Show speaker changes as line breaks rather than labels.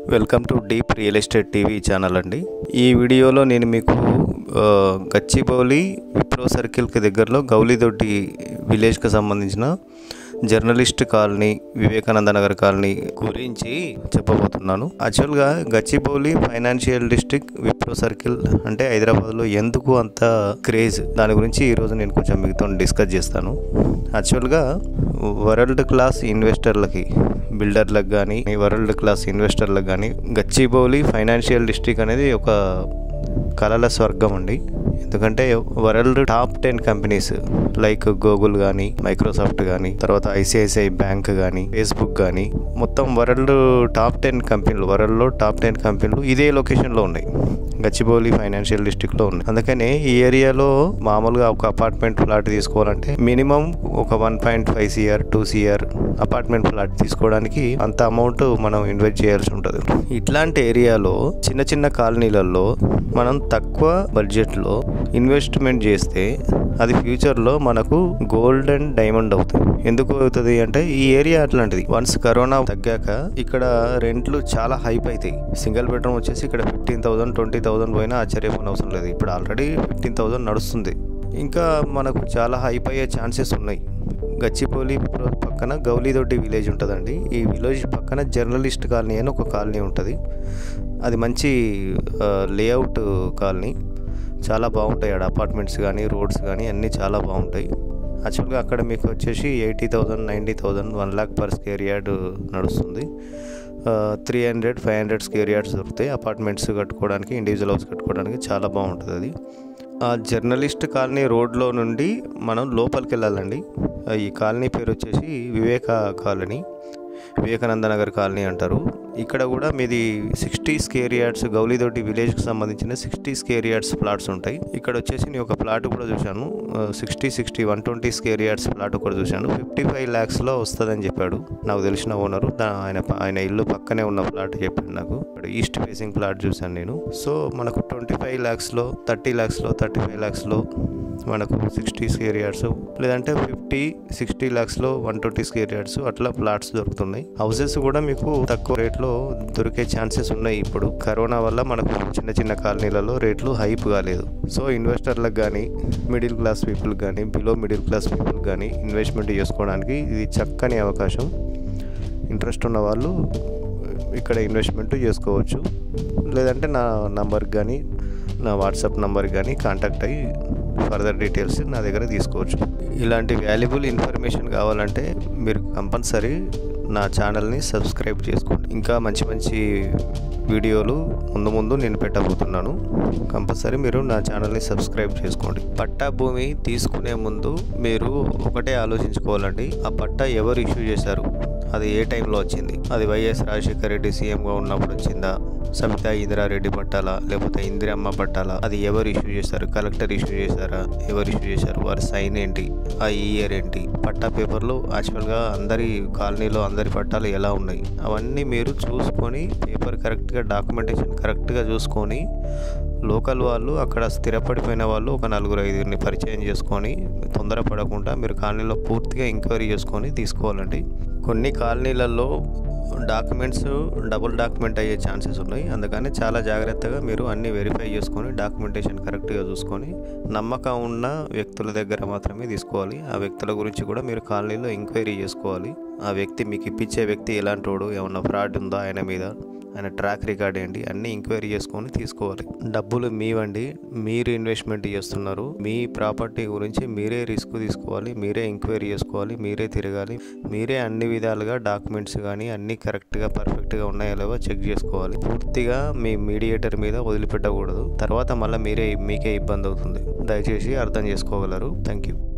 welcome to deep real estate TV channel అండి ఈ వీడియోలో నేను మీకు ఆ, గచ్చిబౌలి విప్రో సర్కిల్కి దగ్గరలో గౌలిదొడ్డి విలేజ్కి సంబంధించిన journalist colony Vivekananda Nagar colony గురించి చెప్పబోతున్నాను యాక్చువల్గా Gachibowli financial district Wipro circle అంటే హైదరాబాద్లో ఎందుకు అంత క్రేజ్ దాని గురించి ఈరోజు నేను కొంచెం మీతో డిస్కస్ చేస్తాను యాక్చువల్గా వరల్డ్ క్లాస్ ఇన్వెస్టర్లకి బిల్డర్లకు కానీ వరల్డ్ క్లాస్ ఇన్వెస్టర్లకు కానీ గచ్చిబౌలి ఫైనాన్షియల్ డిస్ట్రిక్ట్ అనేది ఒక కళల స్వర్గం అండి ఎందుకంటే world top ten companies like Google కానీ మైక్రోసాఫ్ట్ కానీ తర్వాత ఐసిఐసిఐ బ్యాంక్ కానీ ఫేస్బుక్ కానీ మొత్తం వరల్డ్ టాప్ టెన్ కంపెనీలు వరల్డ్లో టాప్ టెన్ కంపెనీలు ఇదే లొకేషన్లో ఉన్నాయి గచ్చిబౌలి ఫైనాన్షియల్ డిస్ట్రిక్ట్లో ఉన్నాయి అందుకనే ఈ ఏరియాలో మామూలుగా ఒక అపార్ట్మెంట్ ఫ్లాట్ తీసుకోవాలంటే మినిమం ఒక one point five CR two CR apartment flat తీసుకోవడానికి అంత అమౌంట్ మనం ఇన్వెస్ట్ చేయాల్సి ఉంటుంది ఇట్లాంటి ఏరియాలో చిన్న చిన్న కాలనీలలో మనం తక్కువ బడ్జెట్లో ఇన్వెస్ట్మెంట్ చేస్తే అది ఫ్యూచర్లో మనకు గోల్డ్ అండ్ డైమండ్ అవుతుంది ఎందుకు అవుతుంది అంటే ఈ ఏరియా అట్లాంటిది వన్స్ కరోనా తగ్గాక ఇక్కడ రెంట్లు చాలా హైప్ అవుతాయి సింగిల్ బెడ్రూమ్ వచ్చేసి ఇక్కడ ఫిఫ్టీన్ థౌసండ్ ట్వంటీ థౌసండ్ పోయినా ఆశ్చర్యపోయిన అవసరం లేదు ఇప్పుడు ఆల్రెడీ ఫిఫ్టీన్ థౌసండ్ నడుస్తుంది ఇంకా మనకు చాలా హైప్ అయ్యే ఛాన్సెస్ ఉన్నాయి గచ్చిపోలి పక్కన గౌలీదొడ్డి విలేజ్ ఉంటుందండి ఈ విలేజ్ పక్కన జర్నలిస్ట్ కాలనీ అని ఒక కాలనీ ఉంటుంది అది మంచి లేఅవుట్ కాలనీ చాలా బాగుంటాయి ఆడ అపార్ట్మెంట్స్ కానీ రోడ్స్ కానీ అన్నీ చాలా బాగుంటాయి యాక్చువల్గా అక్కడ మీకు వచ్చేసి eighty thousand ninety thousand one lakh per square yard నడుస్తుంది three hundred five hundred square yards దొరుకుతాయి అపార్ట్మెంట్స్ కట్టుకోవడానికి ఇండివిజువల్ హౌస్ కట్టుకోవడానికి చాలా బాగుంటుంది అది ఆ జర్నలిస్ట్ కాలనీ రోడ్లో నుండి మనం లోపలికి వెళ్ళాలండి ఈ కాలనీ పేరు వచ్చేసి వివేక కాలనీ వివేకానంద నగర్ కాలనీ అంటారు ఇక్కడ కూడా మీది సిక్స్టీ స్కేర్ యార్డ్స్ గౌలీదొడ్డి విలేజ్కి సంబంధించిన సిక్స్టీ స్కేర్ యార్డ్స్ ప్లాట్స్ ఉంటాయి ఇక్కడ వచ్చేసి నేను ఒక ప్లాట్ కూడా చూశాను sixty sixty one twenty square yards plot కూడా చూశాను ఫిఫ్టీ ఫైవ్ ల్యాక్స్లో వస్తుందని చెప్పాడు నాకు తెలిసిన ఓనరు దా- ఆయన ఆయన ఇల్లు పక్కనే ఉన్న ప్లాట్ చెప్పాడు నాకు ఇక్కడ ఈస్ట్ ఫేసింగ్ ప్లాట్ చూశాను నేను సో మనకు ట్వంటీ ఫైవ్ ల్యాక్స్లో థర్టీ ల్యాక్స్లో థర్టీ ఫైవ్ ల్యాక్స్లో మనకు సిక్స్టీ స్క్వేర్ యార్డ్స్ లేదంటే ఫిఫ్టీ సిక్స్టీ ల్యాక్స్లో వన్ ట్వంటీ స్క్వేర్ యార్డ్స్ అట్లా ప్లాట్స్ దొరుకుతున్నాయి హౌసెస్ కూడా మీకు తక్కువ రేట్లో దొరికే ఛాన్సెస్ ఉన్నాయి ఇప్పుడు కరోనా వల్ల మనకు చిన్న చిన్న కాలనీలలో రేట్లు హైప్ కాలేదు సో ఇన్వెస్టర్లకు కానీ మిడిల్ క్లాస్ పీపుల్కి కానీ బిలో మిడిల్ క్లాస్ పీపుల్ కానీ ఇన్వెస్ట్మెంట్ చేసుకోవడానికి ఇది చక్కని అవకాశం ఇంట్రెస్ట్ ఉన్న వాళ్ళు ఇక్కడ ఇన్వెస్ట్మెంట్ చేసుకోవచ్చు లేదంటే నా నంబర్కి కానీ నా వాట్సాప్ నంబర్కి కానీ కాంటాక్ట్ అయ్యి ఫర్దర్ డీటెయిల్స్ నా దగ్గర తీసుకోవచ్చు ఇలాంటి వాల్యుబుల్ ఇన్ఫర్మేషన్ కావాలంటే మీరు కంపల్సరీ నా ఛానల్ని సబ్స్క్రైబ్ చేసుకోండి ఇంకా మంచి మంచి వీడియోలు ముందు ముందు నేను పెట్టబోతున్నాను కంపల్సరీ మీరు నా ఛానల్ని సబ్స్క్రైబ్ చేసుకోండి పట్టా భూమి తీసుకునే ముందు మీరు ఒకటే ఆలోచించుకోవాలండి ఆ పట్టా ఎవరు ఇష్యూ చేశారు అది ఏ టైంలో వచ్చింది అది వైఎస్ రాజశేఖర రెడ్డి సీఎంగా ఉన్నప్పుడు వచ్చిందా సబితా ఇందిరారెడ్డి పట్టాలా లేకపోతే ఇందిరమ్మ పట్టాలా అది ఎవరు ఇష్యూ చేశారు కలెక్టర్ ఇష్యూ చేశారా ఎవరు ఇష్యూ చేశారు వారి సైన్ ఏంటి ఆ ఇయర్ ఏంటి పట్టా పేపర్లు యాక్చువల్గా అందరి కాలనీలో అందరి పట్టాలు ఎలా ఉన్నాయి అవన్నీ మీరు చూసుకొని పేపర్ కరెక్ట్గా డాక్యుమెంటేషన్ కరెక్ట్గా చూసుకొని లోకల్ వాళ్ళు అక్కడ స్థిరపడిపోయిన వాళ్ళు ఒక నలుగురు ఐదుగురిని పరిచయం చేసుకొని తొందరపడకుండా మీరు కాలనీలో పూర్తిగా ఎంక్వైరీ చేసుకొని తీసుకోవాలండి కొన్ని కాలనీలలో డాక్యుమెంట్స్ డబుల్ డాక్యుమెంట్ అయ్యే ఛాన్సెస్ ఉన్నాయి అందుకని చాలా జాగ్రత్తగా మీరు అన్ని వెరిఫై చేసుకొని డాక్యుమెంటేషన్ కరెక్ట్గా చూసుకొని నమ్మకం ఉన్న వ్యక్తుల దగ్గర మాత్రమే తీసుకోవాలి ఆ వ్యక్తుల గురించి కూడా మీరు కాలనీలో ఎంక్వైరీ చేసుకోవాలి ఆ వ్యక్తి మీకు ఇప్పించే వ్యక్తి ఎలాంటి వాడు ఏమన్నా ఫ్రాడ్ ఉందా ఆయన మీద ఆయన ట్రాక్ రికార్డ్ ఏంటి అన్నీ ఎంక్వైరీ చేసుకొని తీసుకోవాలి డబ్బులు మీవండి మీరు ఇన్వెస్ట్మెంట్ చేస్తున్నారు మీ ప్రాపర్టీ గురించి మీరే రిస్క్ తీసుకోవాలి మీరే ఎంక్వైరీ చేసుకోవాలి మీరే తిరగాలి మీరే అన్ని విధాలుగా డాక్యుమెంట్స్ కానీ అన్నీ కరెక్ట్గా పర్ఫెక్ట్గా ఉన్నాయో లేవో చెక్ చేసుకోవాలి పూర్తిగా మీ మీడియేటర్ మీద వదిలిపెట్టకూడదు తర్వాత మళ్ళీ మీరే మీకే ఇబ్బంది అవుతుంది దయచేసి అర్థం చేసుకోగలరు థ్యాంక్ యూ